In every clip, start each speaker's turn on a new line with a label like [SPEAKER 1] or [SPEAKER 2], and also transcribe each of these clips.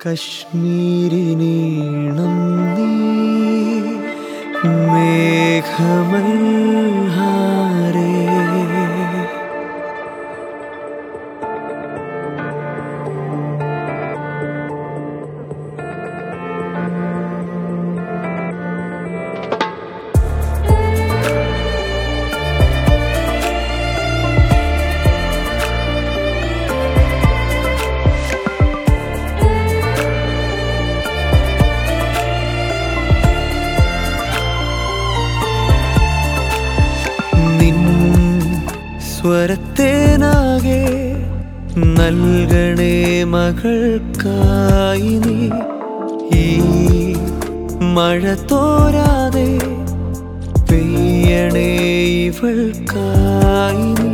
[SPEAKER 1] കശ്മീരിനീണം നീ മേഘമൽഹാരേ നിൻ സ്വരത്തേനാകെ നൽകണേ മകൾക്കായി നീ ഈ മഴ തോരാതെ പെയ്യണേ ഇവൾക്കായി നീ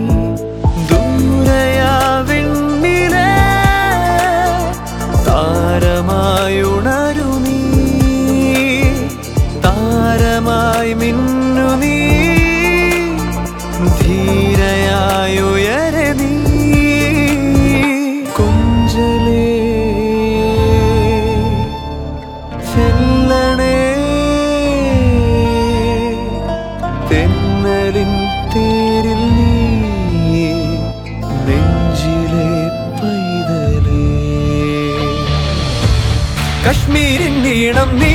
[SPEAKER 1] ദൂരയാവിണ്ണിലെ താരമായുണരു നീ താരമായി മിന്നു നീ ധീരയായുയരെ നീ കൊഞ്ചലേ ചെല്ലണേ തെന്നലിൻ തേരിൽ നീ നെഞ്ചിലെ പൈതലേ കശ്മീരിൻ നീളം നീ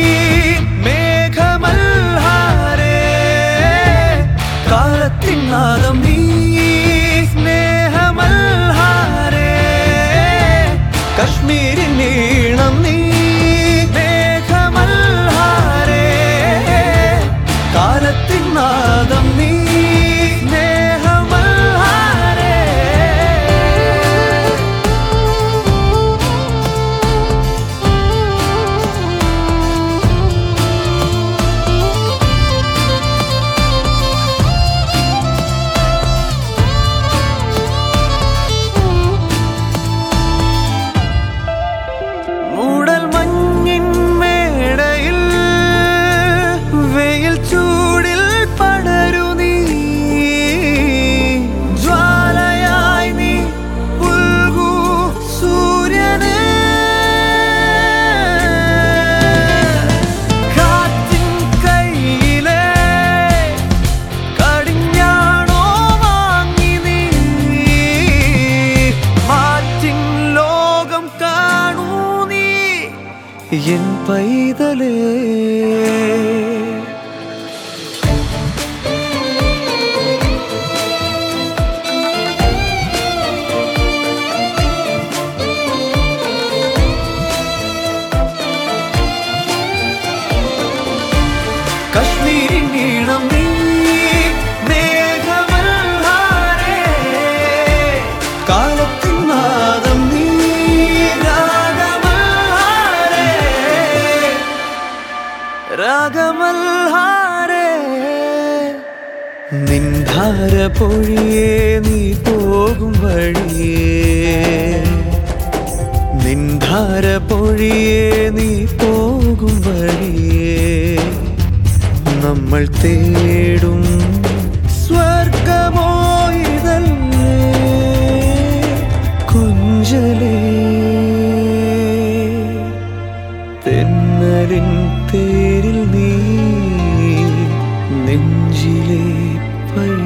[SPEAKER 1] മേഘമൽഹാരേ കാലത്തിൻ നാദം നീ സ്നേഹമൽഹാരേ കശ്മീരിൻ നീളം നീ മേഘമൽഹാരേ കാലത്തിൻ നാദം നീ സ്നേഹമൽഹാരേ മൂടൽ മഞ്ഞിൻ മേടയിൽ വെയിൽ ചൂടിൽ പടരു നീ ജ്വാലയായി നീ പുൽകൂ സൂര്യനെ കാറ്റിൻ കയ്യിലെ കടിഞ്ഞാണോ വാങ്ങി നീ മാറ്റിൻ ലോകം കാണൂ നീ എൻ പൈതലേ കശ്മീരിൻ നീളം നീ മേഘമൽഹാരേ കാലത്തിൻ നാദം നീ രാഗമൽഹാരേ രാഗമൽഹാരേ നിൻധാര പൊഴിയേ നീ പോകും വഴിയേ നിൻധാര പൊഴിയേ നീ പോകും വഴിയേ നമ്മൾ തേടും സ്വർഗമോ ഇതല്ലേ കുഞ്ചലേ തെന്നലിൻ തേരിൽ നീ നെഞ്ചിലെ പൈ